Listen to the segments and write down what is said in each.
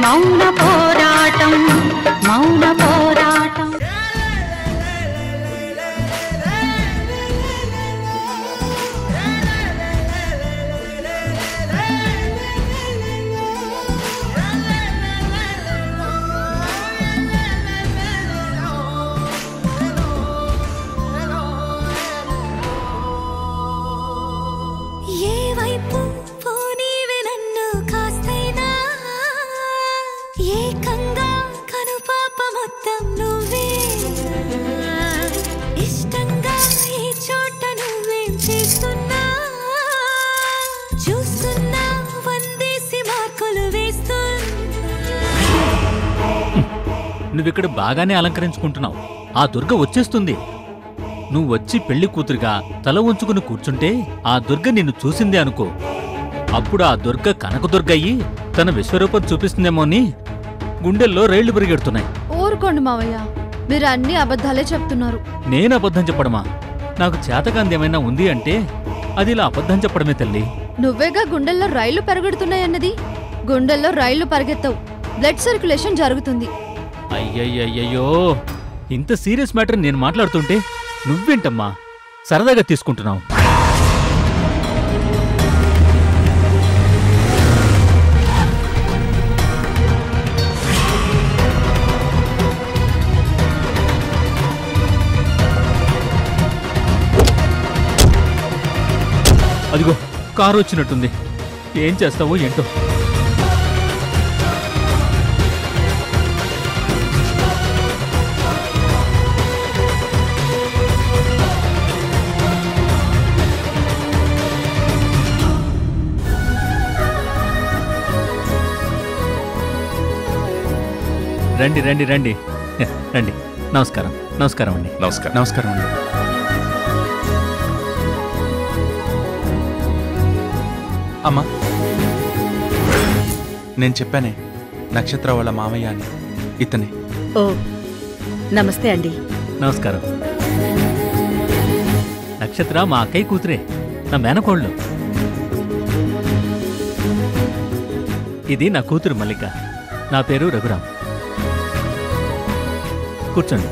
మౌన పోరాటం మౌన పోరాటం ఏ వైపు పోనీవి నన్ను కాస్తైనా ఏకంగా కనుపాప మొత్తం నువ్వే ఇష్టంగా ఈ చోట నువ్వేం చేస్తున్నా చూస్తున్నా వందేసి మార్కులు వేస్తున్నా నువ్విక్కడ బాగానే అలంకరించుకుంటున్నావు ఆ దుర్గ వచ్చేస్తుంది నువ్వు వచ్చి పెళ్లి కూతురుగా తల ఉంచుకుని కూర్చుంటే ఆ దుర్గ నిన్ను చూసిందే అనుకో అప్పుడు ఆ దుర్గ కనకదుర్గ అయ్యి తన విశ్వరూపం చూపిస్తుందేమో అని గుండెల్లో రైళ్లు పరిగెడుతున్నాయి ఊరుకోండి మావయ్య మీరు అన్ని అబద్ధాలే చెప్తున్నారు నేను అబద్ధం చెప్పడమా నాకు చేతకాంది ఏమైనా ఉంది అంటే అది ఇలా అబద్ధం చెప్పడమే తల్లి నువ్వేగా గుండెల్లో రైళ్లు పెరగడుతున్నాయన్నది గుండెల్లో రైళ్లు పరిగెత్తవు బ్లడ్ సర్క్యులేషన్ జరుగుతుంది అయ్యయ్యయ్యో ఇంత సీరియస్ మ్యాటర్ నేను మాట్లాడుతుంటే నువ్వేంటమ్మా సరదాగా తీసుకుంటున్నావు అదిగో కారు వచ్చినట్టుంది ఏం చేస్తావో ఏంటో రండి రండి రండి రండి నమస్కారం నమస్కారం అండి నమస్కారం నమస్కారం అండి అమ్మా నేను చెప్పానే నక్షత్ర వాళ్ళ మామయ్య అని ఇతనే ఓ నమస్తే అండి నమస్కారం నక్షత్ర మా అక్కయ్య కూతురే నా మేనకోళ్ళు ఇది నా కూతురు మల్లిక నా పేరు రఘురాం కూర్చోండి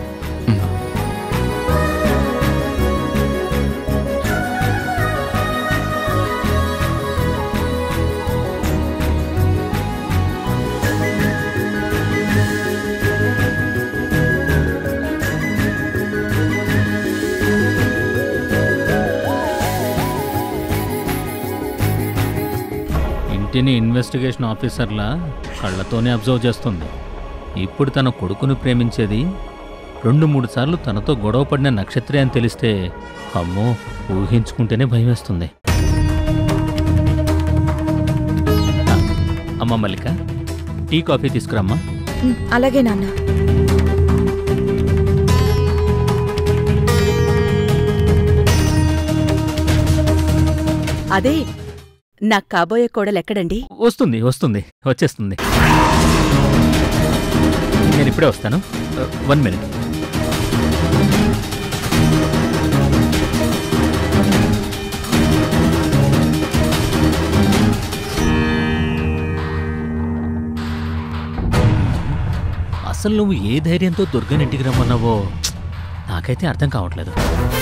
ఇంటిని ఇన్వెస్టిగేషన్ ఆఫీసర్లా కళ్ళతోనే అబ్జర్వ్ చేస్తుంది ఇప్పుడు తన కొడుకును ప్రేమించేది రెండు మూడు సార్లు తనతో గొడవ పడిన నక్షత్రే అని తెలిస్తే అమ్మో ఊహించుకుంటేనే భయమేస్తుంది ఆ, అమ్మ మల్లిక టీ కాఫీ తీసుకురమ్మా అలాగే నాన్న అదే నా కాబోయే కోడలు ఎక్కడండి వస్తుంది వస్తుంది వచ్చేస్తుంది నేను ఇప్పుడే వస్తాను వన్ మినిట్ అసలు నువ్వు ఏ ధైర్యంతో దుర్గని ఇంటికి రమ్మన్నావో నాకైతే అర్థం కావట్లేదు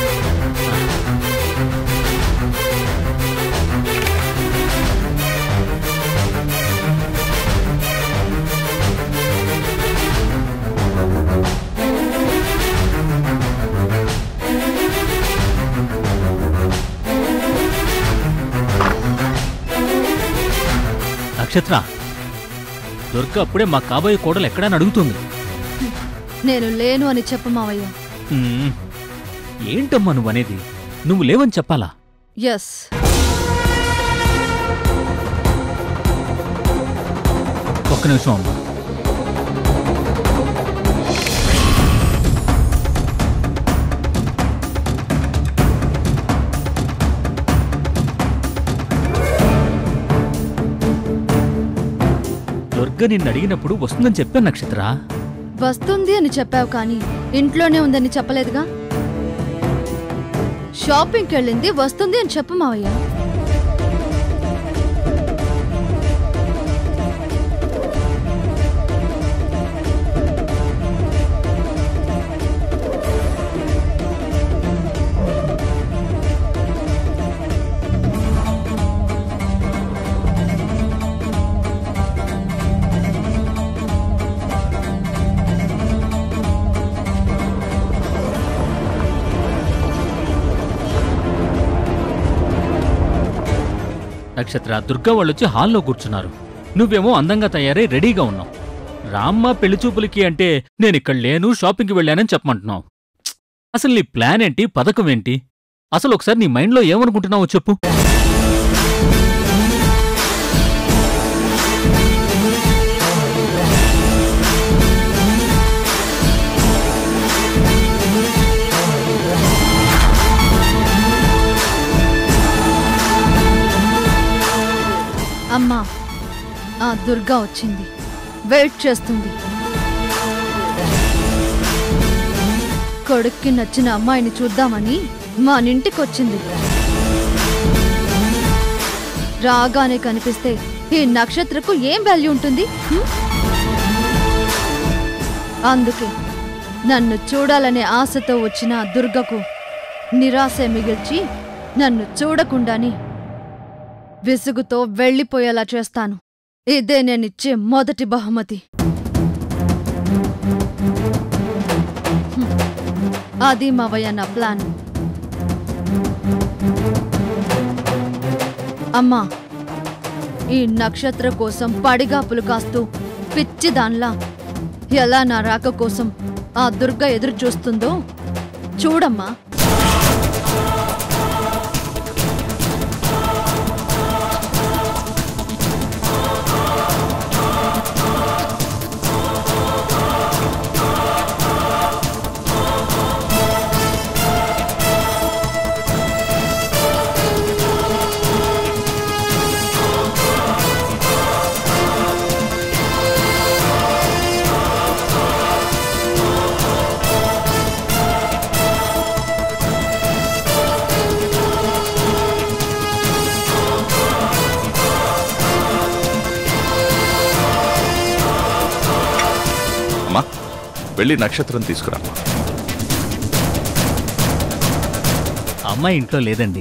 నక్షత్ర దుర్గ అప్పుడే మా కాబోయే కోడలు ఎక్కడని అడుగుతుంది నేను లేను అని చెప్పు మావయ్య మ్మ్. ఏంటమ్మా నువ్వు అనేది నువ్వు లేవని చెప్పాలా ఎస్ ఒక్క నిమిషం అమ్మా దుర్గ నిన్ను అడిగినప్పుడు వస్తుందని చెప్పాను నక్షత్ర వస్తుంది అని చెప్పావు కానీ ఇంట్లోనే ఉందని చెప్పలేదుగా షాపింగ్కి వెళ్ళింది వస్తుంది అని చెప్పు మావయ్య నక్షత్ర దుర్గా వాళ్ళొచ్చి హాల్లో కూర్చున్నారు నువ్వేమో అందంగా తయారై రెడీగా ఉన్నావు రామ్మ పెళ్లి చూపులకి అంటే నేను ఇక్కడ లేను షాపింగ్కి వెళ్ళానని చెప్పమంటున్నావు ప్చ్! అసలు నీ ప్లాన్ ఏంటి పథకం ఏంటి అసలు ఒకసారి నీ మైండ్లో ఏమనుకుంటున్నావో చెప్పు అమ్మా ఆ దుర్గా వచ్చింది వెయిట్ చేస్తుంది కొడుక్కి నచ్చిన అమ్మాయిని చూద్దామని మా నింటికి వచ్చింది రాగానే కనిపిస్తే ఈ నక్షత్రకు ఏం వాల్యూ ఉంటుంది హ్మ్? అందుకే నన్ను చూడాలనే ఆశతో వచ్చిన ఆ దుర్గకు నిరాశ మిగిల్చి నన్ను చూడకుండానే విసుగుతో వెళ్ళిపోయేలా చేస్తాను ఇదే నేనిచ్చే మొదటి బహుమతి హ్మ్. అది మావయ్య నా ప్లాన్ అమ్మా ఈ నక్షత్ర కోసం పడిగాపులు కాస్తూ పిచ్చిదాన్లా ఎలా నా రాక కోసం ఆ దుర్గ ఎదురు చూస్తుందో చూడమ్మా అమ్మా వెళ్ళి నక్షత్రం తీసుకురా అమ్మాయి ఇంట్లో లేదండి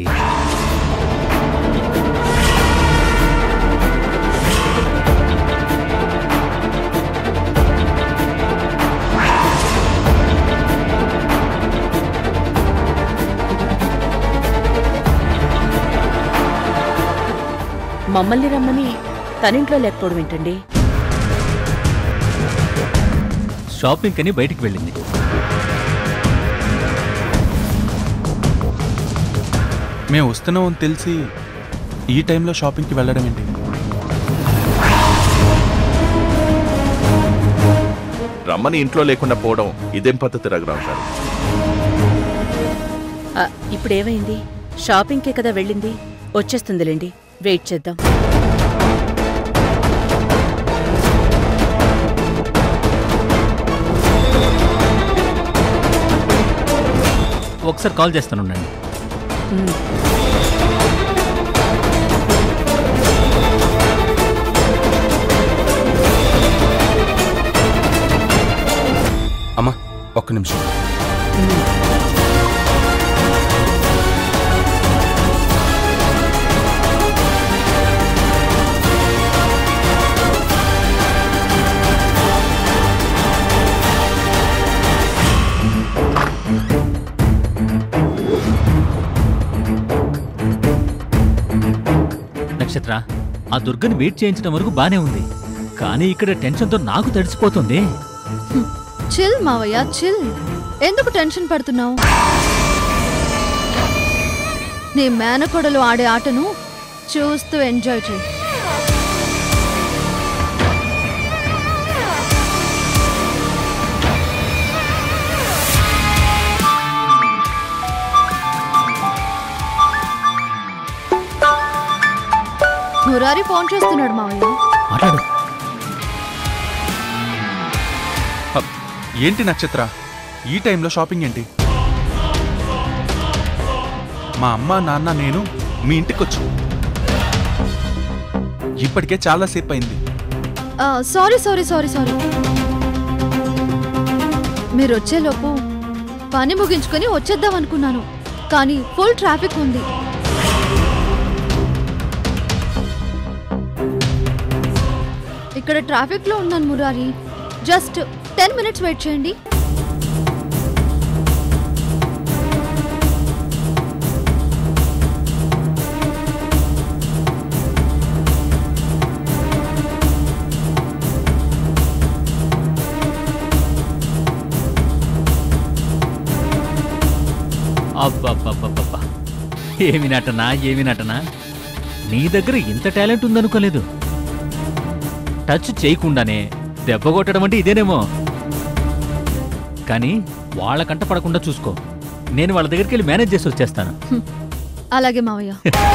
మమ్మల్ని రమ్మని తనింట్లో లేకపోవడం ఏంటండి షాపింగ్ అని బయటికి వెళ్ళింది మేము వస్తున్నామని తెలిసి ఈ టైంలో షాపింగ్కి వెళ్ళడం ఏంటి రమ్మని ఇంట్లో లేకుండా పోవడం ఇదేం పద్ధతి రఘురామ్ గారు ఆ, ఇప్పుడేమైంది షాపింగ్కే కదా వెళ్ళింది వచ్చేస్తుందిలేండి వెయిట్ చేద్దాం ఒకసారి కాల్ చేస్తానుండండి ఉమ్. అమ్మా ఒక్క నిమిషం నక్షత్ర ఆ దుర్గని వెయిట్ చేయించడం వరకు బానే ఉంది కానీ ఇక్కడ టెన్షన్తో నాకు తడిసిపోతుంది చిల్ మావయ్య చిల్ ఎందుకు టెన్షన్ పడుతున్నావు నీ మేనకోడలు ఆడే ఆటను చూస్తూ ఎంజాయ్ చేయి మురారి ఫోన్ చేస్తున్నాడు మావయ్య మాట్లాడు హ, ఏంటి నక్షత్ర ఈ టైంలో షాపింగ్ ఏంటి మా అమ్మ నాన్న నేను మీ ఇంటికి వచ్చు ఇప్పటికే చాలా సేపు అయింది సారీ సారీ సారీ సారీ మీరు వచ్చేలోపు పని ముగించుకొని వచ్చేద్దాం అనుకున్నాను కానీ ఫుల్ ట్రాఫిక్ ఉంది ఇక్కడ ట్రాఫిక్ లో ఉన్నాను Murari just ten minutes wait చేయండి అబ్బబ్బబ్బబ్బబ్బా ఏమి నటనా ఏమి నటనా నీ దగ్గర ఇంత టాలెంట్ ఉందనుకోలేదు టచ్ చేయకుండానే దెబ్బ కొట్టడం అంటే ఇదేనేమో కానీ వాళ్ళ కంట పడకుండా చూసుకో నేను వాళ్ళ దగ్గరికి వెళ్ళి మేనేజ్ చేసి వచ్చేస్తాను అలాగే మావయ్య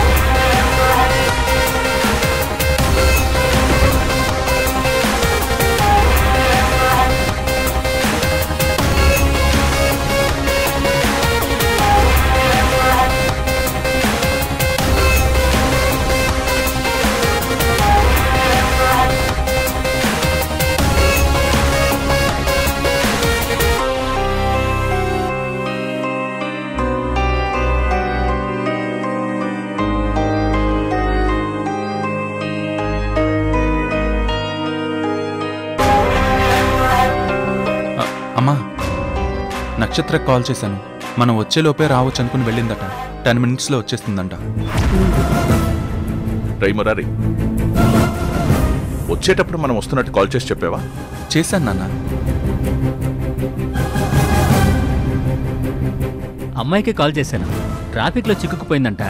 అ- అమ్మా నక్షత్ర కాల్ చేశాను మనం వచ్చేలోపే రావచ్చు అనుకుని వెళ్ళిందట టెన్ మినిట్స్లో వచ్చేస్తుందంట రై మురారి వచ్చేటప్పుడు మనం వస్తున్నట్టు కాల్ చేసి చెప్పావా చేశాను నాన్న అమ్మాయికి కాల్ చేశాను ట్రాఫిక్లో చిక్కుకుపోయిందంట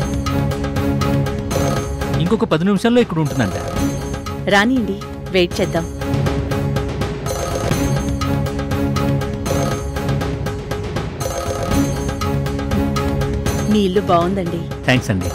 ఇంకొక పది నిమిషాల్లో ఇక్కడ ఉంటుందంట రానియండి వెయిట్ చేద్దాం మీ ఇల్లు బాగుందండి థ్యాంక్స్ అండి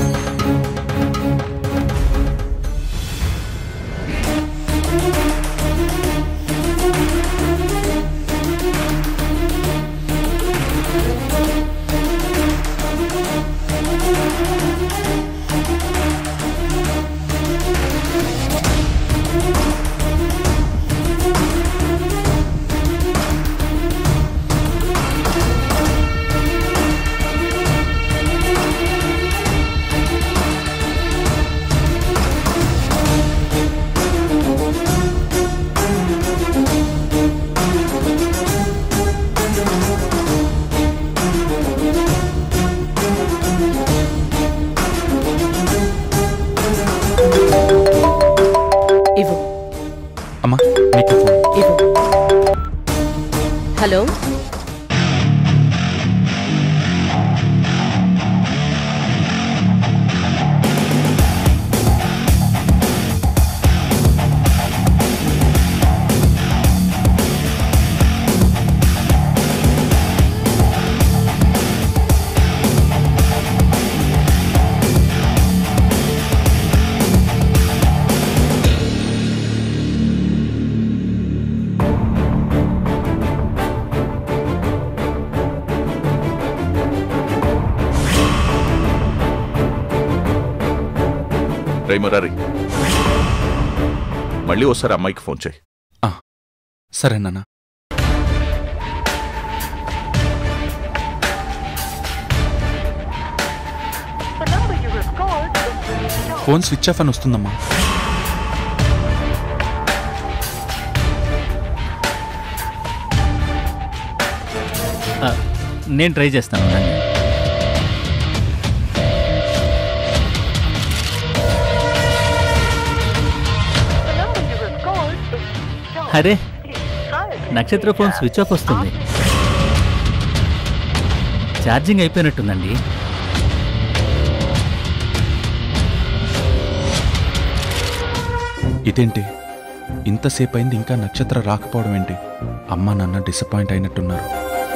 ఇవ్వు అమ్మా నీకు ఫోన్ ఇవ్వు హలో రై మురారి మళ్ళీ ఒకసారి అమ్మాయికి ఫోన్ చేయి సరే నాన్న ఫోన్ స్విచ్ ఆఫ్ అని వస్తుందమ్మా ఆ, నేను ట్రై చేస్తాను రండి. అరే నక్షత్ర ఫోన్ స్విచ్ ఆఫ్ వస్తుంది ఛార్జింగ్ అయిపోయినట్టుందండి ఇదేంటి ఇంతసేపు అయింది ఇంకా నక్షత్ర రాకపోవడం ఏంటి అమ్మా నాన్న డిసప్పాయింట్ అయినట్టున్నారు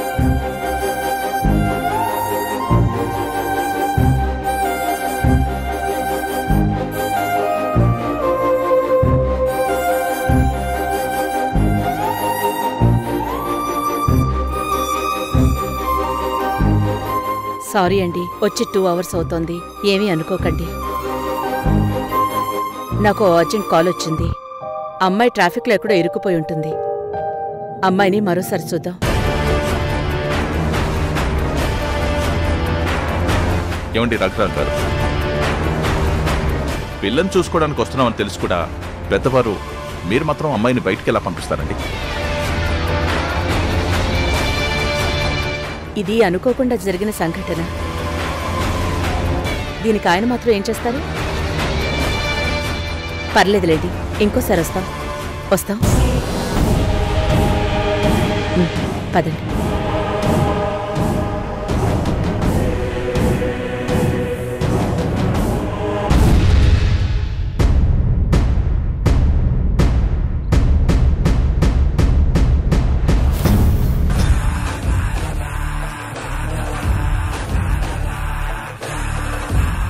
సారీ అండి వచ్చి టూ అవర్స్ అవుతోంది ఏమీ అనుకోకండి నాకు అర్జెంట్ కాల్ వచ్చింది అమ్మాయి ట్రాఫిక్లో ఎక్కడో ఇరుక్కుపోయి ఉంటుంది అమ్మాయిని మరోసారి చూద్దాం ఏమండి రఘురామ్ గారు పిల్లని చూసుకోవడానికి వస్తున్నామని తెలుసు కూడా పెద్దవారు మీరు మాత్రం అమ్మాయిని బయటికి ఎలా పంపిస్తారండి ఇది అనుకోకుండా జరిగిన సంఘటన దీనికి ఆయన మాత్రం ఏం చేస్తారు పర్లేదులేండి ఇంకోసారి వస్తాం వస్తాం ఉమ్, పదండి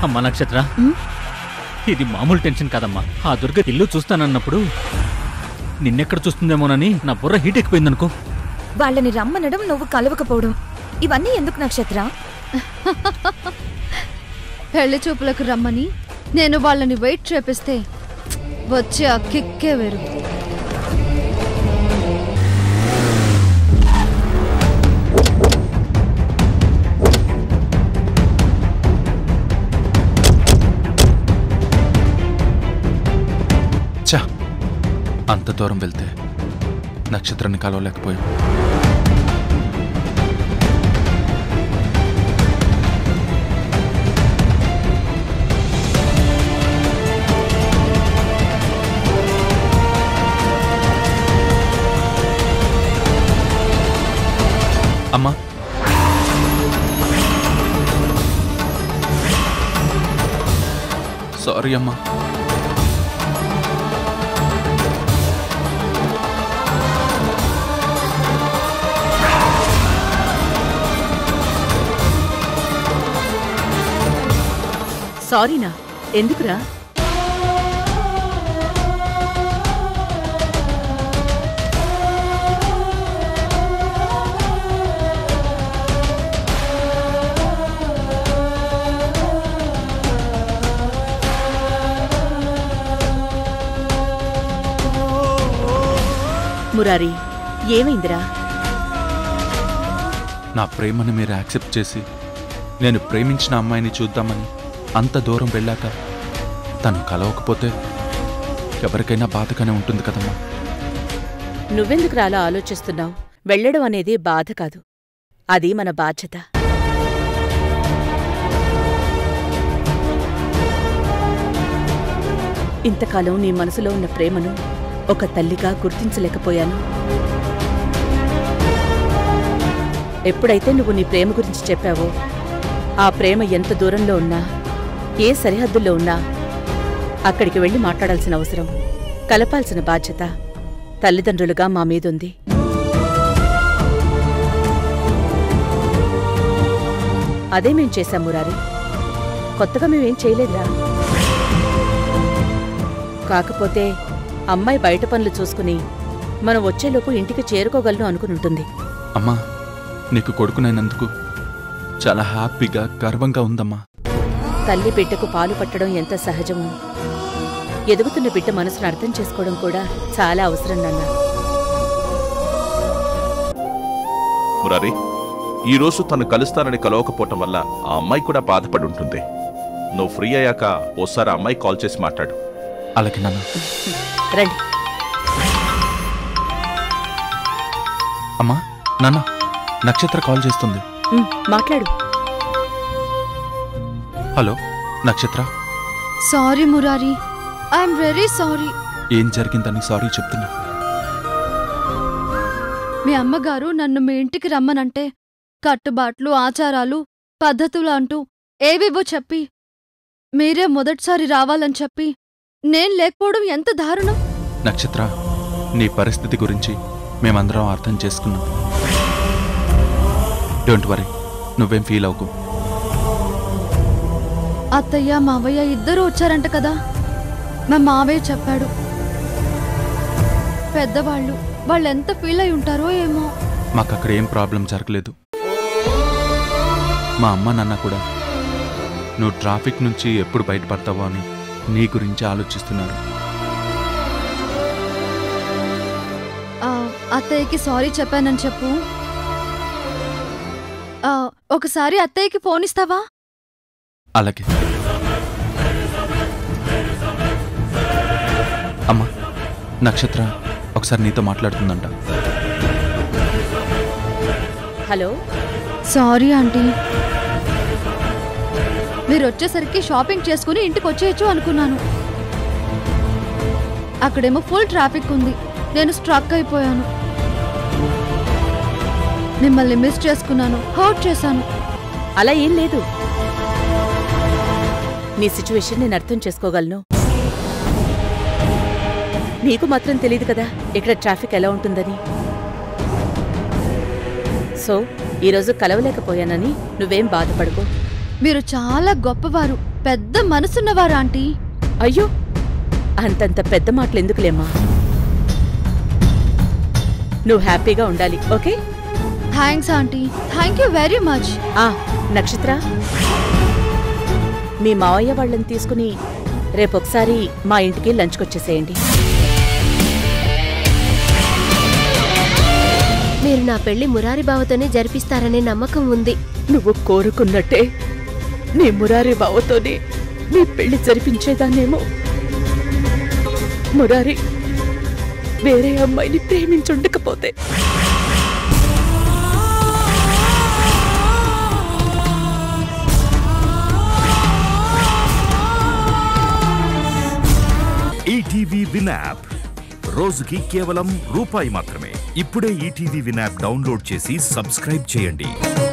అమ్మా నక్షత్ర ఇది మామూలు టెన్షన్ కాదమ్మా ఆ దుర్గ ఇల్లు చూస్తానన్నప్పుడు నిన్నెక్కడ చూస్తుందేమోనని నా బుర్ర హీట్ ఎక్కిపోయిందనుకో వాళ్ళని రమ్మనడం నువ్వు కలవకపోవడం ఇవన్నీ ఎందుకు నక్షత్ర పెళ్లి చూపులకు రమ్మని నేను వాళ్ళని వెయిట్ చేపిస్తే వచ్చే ఆ కిక్కే వేరు చా అంత దూరం వెళ్తే నక్షత్రాన్ని కలవలేకపోయాం అమ్మా సారీ అమ్మా సారీనా ఎందుకురా మురారి ఏమైందిరా నా ప్రేమను మీరు యాక్సెప్ట్ చేసి నేను ప్రేమించిన అమ్మాయిని చూద్దామని అంత దూరం వెళ్ళాక తను కలవకపోతే ఎవరికైనా బాధగానే ఉంటుంది కదమ్మా నువ్వెందుకు అలా ఆలోచిస్తున్నావు వెళ్ళడం అనేది బాధ కాదు అది మన బాధ్యత ఇంతకాలం నీ మనసులో ఉన్న ప్రేమను ఒక తల్లిగా గుర్తించలేకపోయాను ఎప్పుడైతే నువ్వు నీ ప్రేమ గురించి చెప్పావో ఆ ప్రేమ ఎంత దూరంలో ఉన్నా ఏ సరిహద్దుల్లో ఉన్నా అక్కడికి వెళ్ళి మాట్లాడాల్సిన అవసరం కలపాల్సిన బాధ్యత తల్లిదండ్రులుగా మా మీదుంది అదే మేం చేశాం మురారి కొత్తగా మేమేం చేయలేదురా కాకపోతే అమ్మాయి బయట పనులు చూసుకుని మనం వచ్చేలోపు ఇంటికి చేరుకోగలను అనుకుని ఉంటుంది అమ్మా నీకు కొడుకునైనందుకు చాలా హ్యాపీగా గర్వంగా ఉందమ్మా తల్లి బిడ్డకు పాలు పట్టడం ఎంత సహజమో ఎదుగుతున్న బిడ్డ మనసును అర్థం చేసుకోవడం కూడా చాలా అవసరం నాన్న మురారి ఈ రోజు తను కలుస్తానని కలవకపోవటం వల్ల ఆ అమ్మాయి కూడా బాధపడి ఉంటుంది నువ్వు ఫ్రీ అయ్యాక ఓసారి ఆ అమ్మాయి కాల్ చేసి మాట్లాడు అలాగే నాన్న రండి అమ్మా నాన్న నక్షత్ర కాల్ చేస్తుంది ఉమ్, మాట్లాడు hello Nakshatra sorry Murari I'm very sorry ఏం జరిగిందని సారీ చెప్తున్నా మీ అమ్మగారు నన్ను మీ ఇంటికి రమ్మనంటే కట్టుబాట్లు ఆచారాలు పద్ధతులు అంటూ ఏవేవో చెప్పి మీరే మొదటిసారి రావాలని చెప్పి నేను లేకపోవడం ఎంత దారుణం నక్షత్ర నీ పరిస్థితి గురించి మేమందరం అర్థం చేసుకున్నాం డోంట్ వరీ నువ్వేం ఫీల్ అవ్వకు అత్తయ్య మావయ్య ఇద్దరూ వచ్చారంట కదా మా మావయ్య చెప్పాడు పెద్దవాళ్ళు వాళ్ళెంత ఫీల్ అయి ఉంటారో ఏమో మాకు అక్కడ ఏం ప్రాబ్లం జరగలేదు మా అమ్మ నాన్న కూడా నువ్వు ట్రాఫిక్ నుంచి ఎప్పుడు బయటపడతావో అని నీ గురించి ఆలోచిస్తున్నారు ఆ, అత్తయ్యకి సారీ చెప్పానని చెప్పు ఆ, ఒకసారి అత్తయ్యకి ఫోన్ ఇస్తావా అలాగే అమ్మా నక్షత్ర ఒకసారి నీతో మాట్లాడుతుందంట హలో సారీ ఆంటీ మీరు వచ్చేసరికి షాపింగ్ చేసుకుని ఇంటికి వచ్చేయచ్చు అనుకున్నాను అక్కడేమో ఫుల్ ట్రాఫిక్ ఉంది నేను స్ట్రక్ అయిపోయాను మిమ్మల్ని మిస్ చేసుకున్నాను హర్ట్ చేశాను అలా ఏం లేదు నీ సిచ్యువేషన్ నేను అర్థం చేసుకోగలను నీకు మాత్రం తెలియదు కదా ఇక్కడ ట్రాఫిక్ ఎలా ఉంటుందని సో ఈరోజు కలవలేకపోయానని నువ్వేం బాధపడుకో మీరు చాలా గొప్పవారు పెద్ద మనసున్నవారా ఆంటీ అయ్యో అంతంత పెద్ద మాటలు ఎందుకులేమ్మా నువ్వు హ్యాపీగా ఉండాలి okay thanks aunty thank you very much ఆ నక్షత్ర మీ మావయ్య వాళ్ళని తీసుకుని రేపొకసారి మా ఇంటికి లంచ్కొచ్చేసేయండి మీరు నా పెళ్లి మురారి బావతోనే జరిపిస్తారనే నమ్మకం ఉంది నువ్వు కోరుకున్నట్టే నీ మురారి బావతోనే నీ పెళ్లి జరిపించేదాన్నేమో మురారి వేరే అమ్మాయిని ప్రేమించుండకపోతే ఈటీవీ విన్ యాప్ రోజుకి కేవలం రూపాయి మాత్రమే ఇప్పుడే ఈటీవీ విన్ యాప్ డౌన్లోడ్ చేసి సబ్స్క్రైబ్ చేయండి